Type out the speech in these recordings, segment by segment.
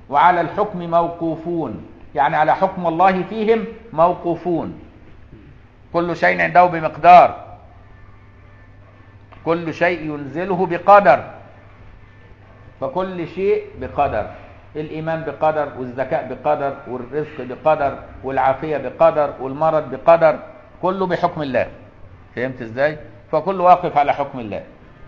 وعلى الحكم موقوفون يعني على حكم الله فيهم موقوفون كل شيء عنده بمقدار كل شيء ينزله بقدر فكل شيء بقدر الإيمان بقدر والذكاء بقدر والرزق بقدر والعافية بقدر والمرض بقدر كله بحكم الله فهمت ازاي فكل واقف على حكم الله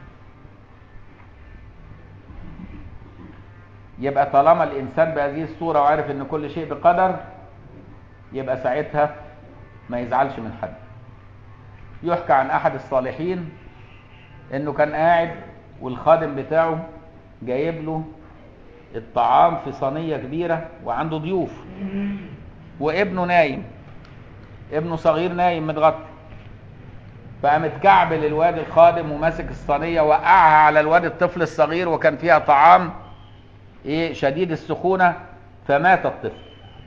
يبقى طالما الإنسان بهذه الصورة وعارف إن كل شيء بقدر يبقى ساعتها ما يزعلش من حد يحكى عن أحد الصالحين إنه كان قاعد والخادم بتاعه جايب له الطعام في صينية كبيرة وعنده ضيوف وابنه نايم ابنه صغير نايم متغطي فقام اتكعبل الواد الخادم وماسك الصينية وقعها على الواد الطفل الصغير وكان فيها طعام ايه شديد السخونة فمات الطفل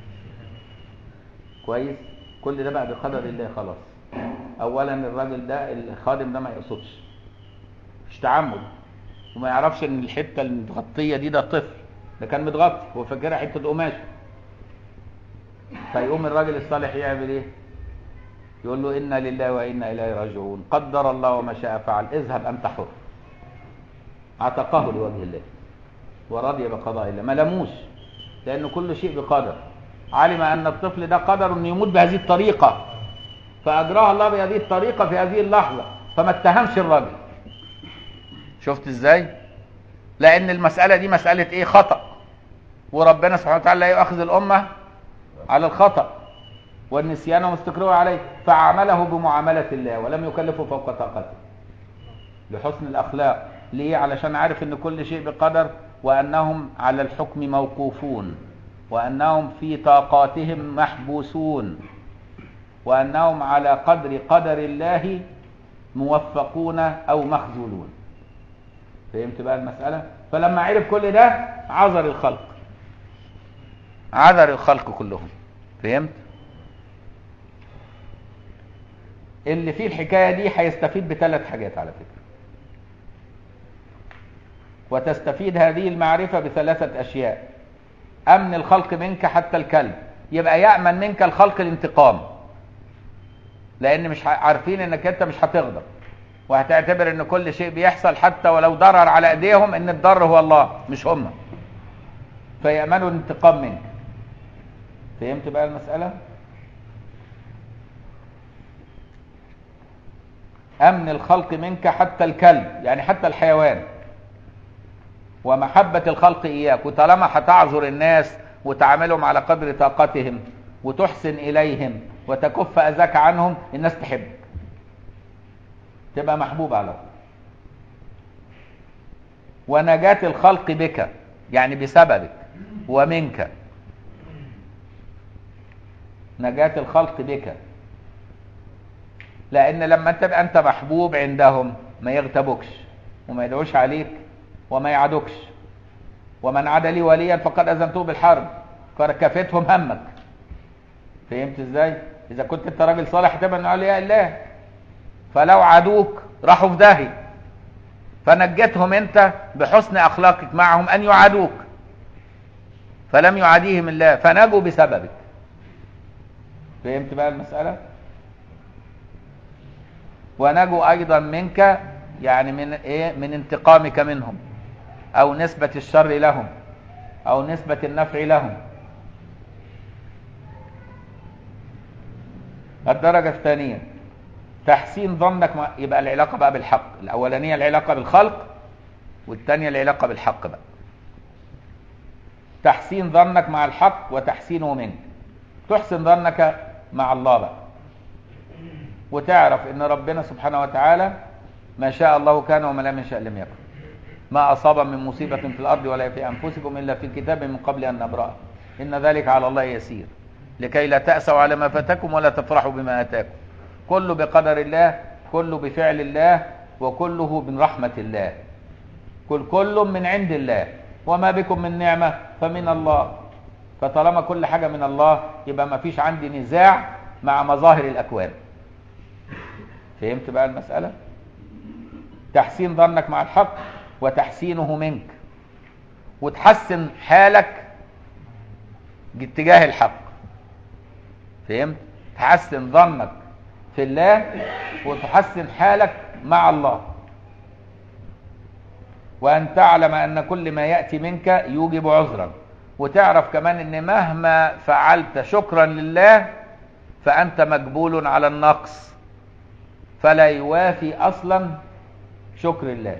كويس كل ده بقى بقدر الله خلاص اولا الراجل ده الخادم ده ما يقصدش مش تعمد وما يعرفش ان الحته المتغطيه دي ده طفل ده كان متغطي هو فاكرها حته قماشه فيقوم الراجل الصالح يعمل ايه يقول له انا لله وانا اليه راجعون قدر الله وما شاء فعل اذهب انت حر عتقه لوجه الله ورضي بقضاء الله ما لموش لأن كل شيء بقدر علم أن الطفل ده قدر أن يموت بهذه الطريقة فأجراها الله بهذه الطريقة في هذه اللحظة فما اتهمش الراجل شفت ازاي لأن المسألة دي مسألة ايه خطأ وربنا سبحانه وتعالى لا يؤاخذ الأمة على الخطأ والنسيان ومستقره عليه فعامله بمعاملة الله ولم يكلفه فوق طاقته لحسن الأخلاق ليه علشان عارف ان كل شيء بقدر وأنهم على الحكم موقوفون وأنهم في طاقاتهم محبوسون وأنهم على قدر قدر الله موفقون أو مخذولون فهمت بقى المسألة فلما عرف كل ده عذر الخلق عذر الخلق كلهم فهمت اللي فيه الحكاية دي هيستفيد بثلاث حاجات على فكرة وتستفيد هذه المعرفة بثلاثة أشياء أمن الخلق منك حتى الكلب يبقى يأمن منك الخلق الانتقام لأن مش عارفين إنك أنت مش هتغضب وهتعتبر إن كل شيء بيحصل حتى ولو ضرر على أيديهم إن الضر هو الله مش هم فيأمنوا الانتقام منك فهمت بقى المسألة؟ أمن الخلق منك حتى الكلب يعني حتى الحيوان ومحبة الخلق إياك وطالما هتعذر الناس وتعاملهم على قدر طاقتهم وتحسن إليهم وتكف أذاك عنهم الناس تحبك تبقى محبوب على طول ونجاة الخلق بك يعني بسببك ومنك نجاة الخلق بك لأن لما تبقى أنت محبوب عندهم ما يغتابوكش وما يدعوش عليك وما يعادوكش ومن عاد لي وليا فقد اذنته بالحرب كفتهم همك فهمت ازاي اذا كنت انت راجل صالح تبقى من اولياء الله فلو عادوك راحوا في داهيه فنجتهم انت بحسن اخلاقك معهم ان يعادوك فلم يعاديهم الله فنجوا بسببك فهمت بقى المساله ونجوا ايضا منك يعني من ايه من انتقامك منهم او نسبة الشر لهم او نسبة النفع لهم الدرجة الثانية تحسين ظنك ما يبقى العلاقة بقى بالحق الاولانية العلاقة بالخلق والثانية العلاقة بالحق بقى تحسين ظنك مع الحق وتحسينه منك تحسن ظنك مع الله بقى وتعرف ان ربنا سبحانه وتعالى ما شاء الله كان وما لم يشاء لم يكن ما أصاب من مصيبة في الأرض ولا في أنفسكم إلا في كتاب من قبل أن نبرأه إن ذلك على الله يسير لكي لا تأسوا على ما فاتكم ولا تفرحوا بما أتاكم كله بقدر الله كله بفعل الله وكله من رحمة الله كل كل من عند الله وما بكم من نعمة فمن الله فطالما كل حاجة من الله يبقى ما فيش عندي نزاع مع مظاهر الأكوان فهمت بقى المسألة تحسين ظنك مع الحق وتحسينه منك وتحسن حالك اتجاه الحق فهمت تحسن ظنك في الله وتحسن حالك مع الله وأن تعلم أن كل ما يأتي منك يوجب عذرا وتعرف كمان أن مهما فعلت شكرا لله فأنت مقبول على النقص فلا يوافي أصلا شكر الله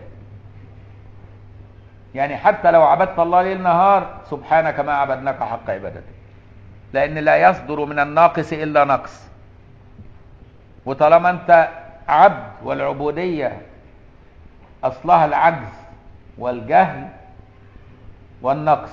يعني حتى لو عبدت الله ليل نهار سبحانك ما عبدناك حق عبادتك لأن لا يصدر من الناقص إلا نقص وطالما أنت عبد والعبودية أصلها العجز والجهل والنقص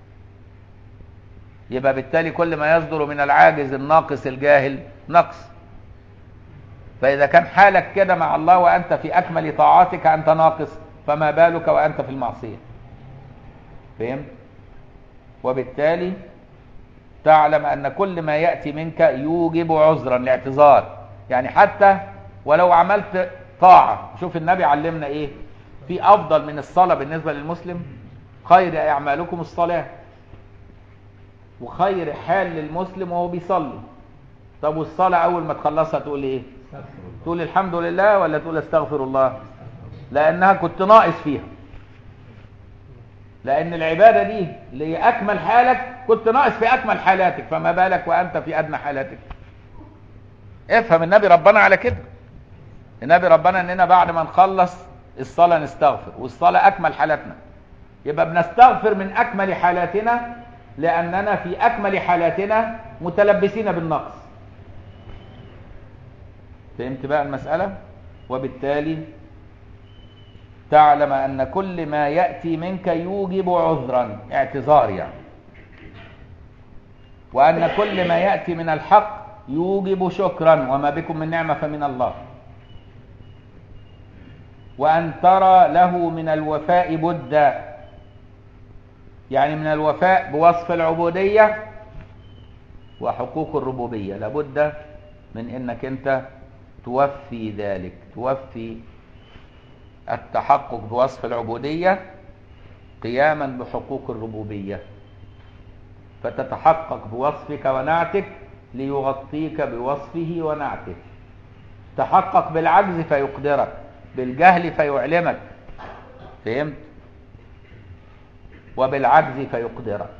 يبقى بالتالي كل ما يصدر من العاجز الناقص الجاهل نقص فإذا كان حالك كده مع الله وأنت في أكمل طاعاتك أنت ناقص فما بالك وأنت في المعصية فهمت وبالتالي تعلم أن كل ما يأتي منك يوجب عذرا لاعتذار يعني حتى ولو عملت طاعة شوف النبي علمنا إيه في أفضل من الصلاة بالنسبة للمسلم خير أعمالكم الصلاة وخير حال للمسلم وهو بيصلي طب والصلاة أول ما تخلصها تقول إيه تقول الحمد لله ولا تقول استغفر الله لأنها كنت ناقص فيها لأن العبادة دي لأكمل حالك كنت ناقص في أكمل حالاتك فما بالك وأنت في أدنى حالاتك افهم النبي ربنا على كده النبي ربنا اننا بعد ما نخلص الصلاة نستغفر والصلاة أكمل حالاتنا يبقى بنستغفر من أكمل حالاتنا لأننا في أكمل حالاتنا متلبسين بالنقص فهمت بقى المسألة وبالتالي تعلم أن كل ما يأتي منك يوجب عذرا اعتذار يعني وأن كل ما يأتي من الحق يوجب شكرا وما بكم من نعمة فمن الله وأن ترى له من الوفاء بدا يعني من الوفاء بوصف العبودية وحقوق الربوبية لابد من انك انت توفي ذلك توفي التحقق بوصف العبودية قياما بحقوق الربوبية فتتحقق بوصفك ونعتك ليغطيك بوصفه ونعته تحقق بالعجز فيقدرك بالجهل فيعلمك فهمت وبالعجز فيقدرك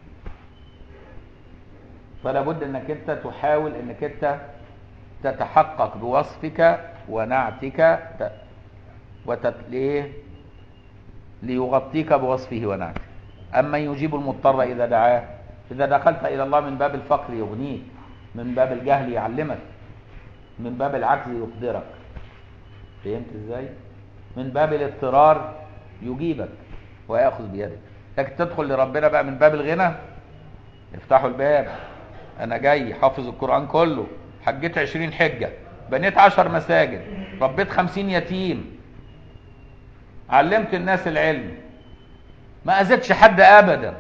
فلا بد انك انت تحاول انك انت تتحقق بوصفك ونعتك وتتليه ليغطيك بوصفه ونعته اما يجيب المضطر اذا دعاه اذا دخلت الى الله من باب الفقر يغنيك من باب الجهل يعلمك من باب العجز يقدرك فهمت ازاي من باب الاضطرار يجيبك وياخذ بيدك لكن تدخل لربنا بقى من باب الغنى افتحوا الباب انا جاي حافظ القرآن كله حجيت عشرين حجة بنيت عشر مساجد ربيت خمسين يتيم علمت الناس العلم ما اذيتش حد ابدا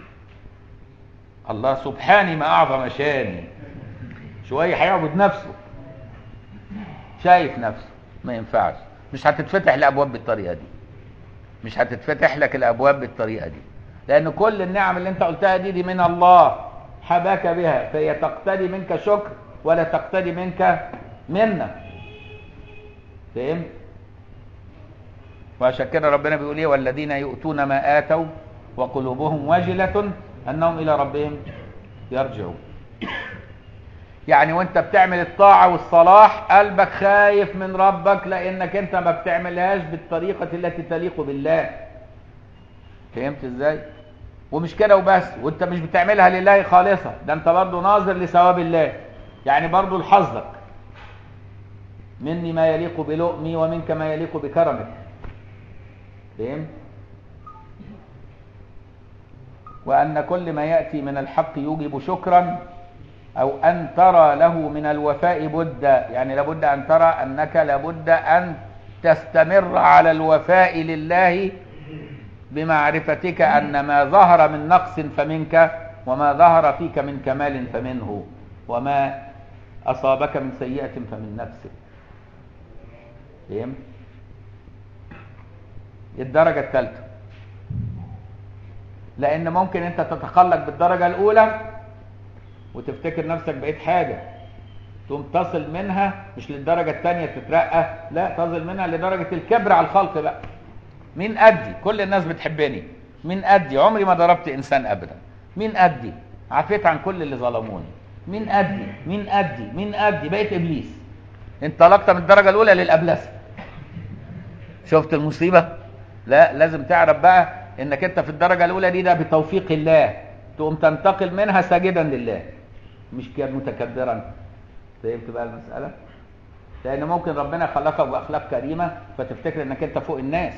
الله سبحاني ما اعظم شاني شوية هيعبد نفسه شايف نفسه ما ينفعش مش هتتفتح الابواب بالطريقة دي مش هتتفتح لك الابواب بالطريقة دي لان كل النعم اللي انت قلتها دي دي من الله حباك بها فهي تقتدي منك شكر ولا تقتدي منك منة فهمت وعشان كده ربنا بيقول ايه والذين يؤتون ما اتوا وقلوبهم وجلة انهم الى ربهم يرجعون يعني وانت بتعمل الطاعة والصلاح قلبك خايف من ربك لانك انت ما بتعملهاش بالطريقة التي تليق بالله فهمت ازاي ومش كده وبس وانت مش بتعملها لله خالصة ده انت برضو ناظر لثواب الله يعني برضو لحظك مني ما يليق بلؤمي ومنك ما يليق بكرمك فهمت وأن كل ما يأتي من الحق يوجب شكرا أو أن ترى له من الوفاء بدا يعني لابد أن ترى أنك لابد أن تستمر على الوفاء لله بمعرفتك أن ما ظهر من نقص فمنك وما ظهر فيك من كمال فمنه وما أصابك من سيئة فمن نفسك فهمت؟ الدرجة الثالثة لأن ممكن أنت تتخلق بالدرجة الأولى وتفتكر نفسك بقيت حاجة تقوم تصل منها مش للدرجة الثانية تترقى لا تصل منها لدرجة الكبر على الخلق بقى مين أدي كل الناس بتحبني مين أدي عمري ما ضربت إنسان أبدا مين أدي عفيت عن كل اللي ظلموني مين أدي مين أدي مين أدي بقيت إبليس انطلقت من الدرجة الأولى للأبلسة شفت المصيبة لا لازم تعرف بقى انك انت في الدرجة الأولى دي ده بتوفيق الله تقوم تنتقل منها ساجدا لله مش كده متكبرا فهمت بقى المسألة لأن ممكن ربنا خلقك بأخلاق كريمة فتفتكر انك انت فوق الناس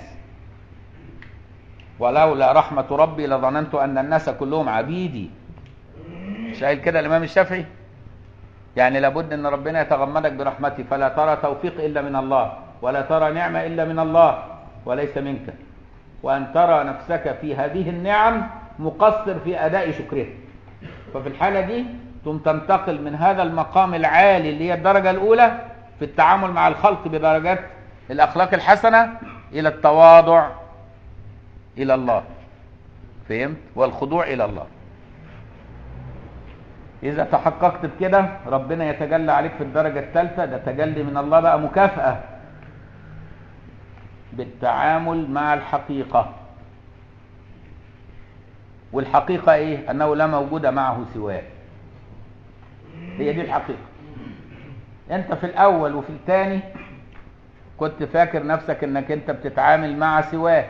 ولولا رحمة ربي لظننت أن الناس كلهم عبيدي مش قايل كده الإمام الشافعي يعني لابد أن ربنا يتغمدك برحمته فلا ترى توفيق إلا من الله ولا ترى نعمة إلا من الله وليس منك وأن ترى نفسك في هذه النعم مقصر في أداء شكرها ففي الحالة دي ثم تنتقل من هذا المقام العالي اللي هي الدرجة الأولى في التعامل مع الخلق بدرجات الأخلاق الحسنة إلى التواضع إلى الله فهمت والخضوع إلى الله إذا تحققت بكده ربنا يتجلى عليك في الدرجة الثالثة ده تجلي من الله بقى مكافأة بالتعامل مع الحقيقة والحقيقة إيه؟ أنه لا موجود معه سواه هي دي الحقيقة أنت في الأول وفي الثاني كنت فاكر نفسك أنك أنت بتتعامل مع سواه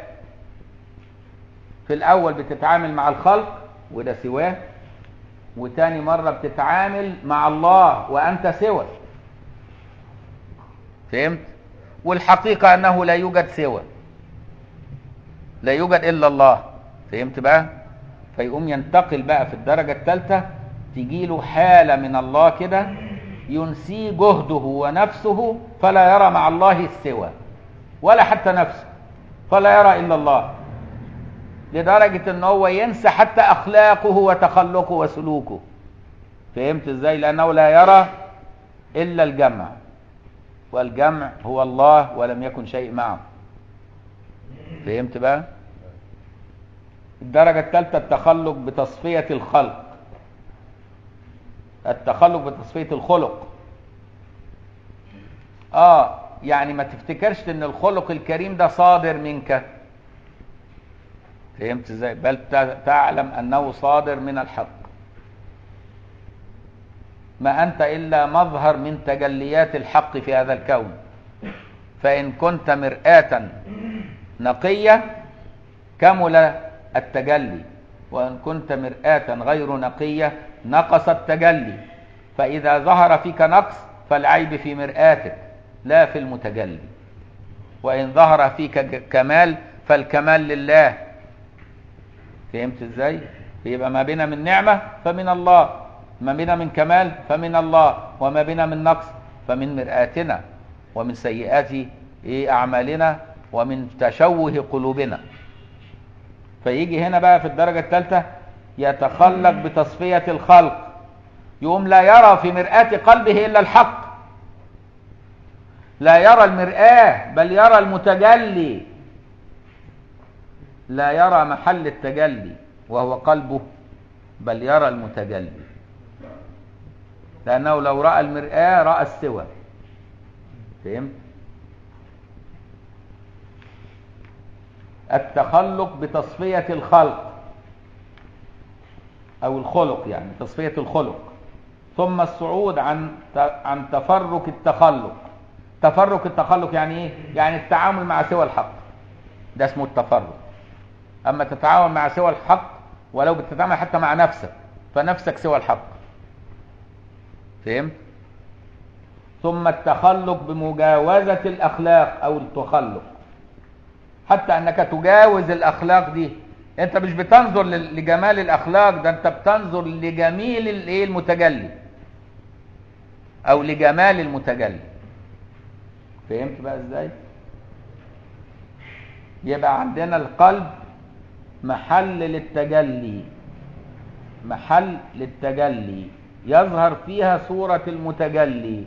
في الأول بتتعامل مع الخلق وده سواه وتاني مرة بتتعامل مع الله وأنت سوى فهمت؟ والحقيقة أنه لا يوجد سوى لا يوجد إلا الله فهمت بقى؟ فيقوم ينتقل بقى في الدرجة الثالثة تجيله حالة من الله كده ينسيه جهده ونفسه فلا يرى مع الله السوى ولا حتى نفسه فلا يرى إلا الله لدرجة ان هو ينسى حتى اخلاقه وتخلقه وسلوكه فهمت ازاي لانه لا يرى الا الجمع والجمع هو الله ولم يكن شيء معه فهمت بقى الدرجة الثالثة التخلق بتصفية الخلق التخلق بتصفية الخلق اه يعني ما تفتكرش ان الخلق الكريم ده صادر منك فهمت ازاي بل تعلم انه صادر من الحق ما انت الا مظهر من تجليات الحق في هذا الكون فان كنت مرآة نقية كمل التجلي وان كنت مرآة غير نقية نقص التجلي فاذا ظهر فيك نقص فالعيب في مرآتك لا في المتجلي وان ظهر فيك كمال فالكمال لله فهمت ازاي يبقى ما بنا من نعمة فمن الله ما بنا من كمال فمن الله وما بنا من نقص فمن مرآتنا ومن سيئات إيه أعمالنا ومن تشوه قلوبنا فيجي هنا بقى في الدرجة الثالثة يتخلق بتصفية الخلق يقوم لا يرى في مرآة قلبه إلا الحق لا يرى المرآة بل يرى المتجلي لا يرى محل التجلي وهو قلبه بل يرى المتجلي لأنه لو رأى المرآة رأى السوى فهمت التخلق بتصفية الخلق أو الخلق يعني تصفية الخلق ثم الصعود عن عن تفرق التخلق تفرق التخلق يعني ايه يعني التعامل مع سوى الحق ده اسمه التفرق اما تتعاون مع سوى الحق ولو بتتعامل حتى مع نفسك فنفسك سوى الحق فهمت ثم التخلق بمجاوزة الاخلاق او التخلق حتى انك تجاوز الاخلاق دي انت مش بتنظر لجمال الاخلاق ده انت بتنظر لجميل الايه المتجلي او لجمال المتجلي فهمت بقى ازاي يبقى عندنا القلب محل للتجلي محل للتجلي يظهر فيها صورة المتجلي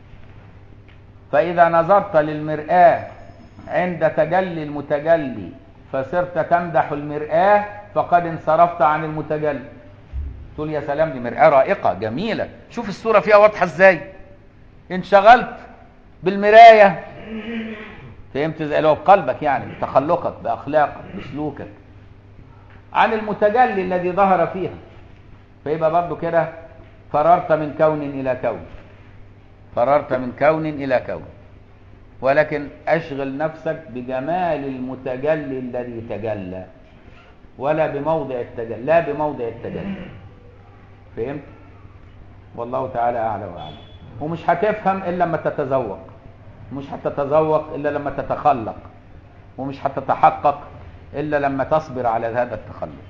فإذا نظرت للمرآة عند تجلي المتجلي فصرت تمدح المرآة فقد انصرفت عن المتجلي تقول يا سلام دي مرآة رائقة جميلة شوف الصورة فيها واضحة ازاي انشغلت بالمراية فهمت ازاي لو بقلبك يعني بتخلقك باخلاقك بسلوكك عن المتجلي الذي ظهر فيها فيبقى برضو كده فررت من كون الى كون فررت من كون الى كون ولكن اشغل نفسك بجمال المتجلي الذي تجلى ولا بموضع التجلي لا بموضع التجلي فهمت والله تعالى اعلى واعلم ومش هتفهم الا لما تتذوق مش هتتذوق الا لما تتخلق ومش هتتحقق الا لما تصبر على هذا التخلق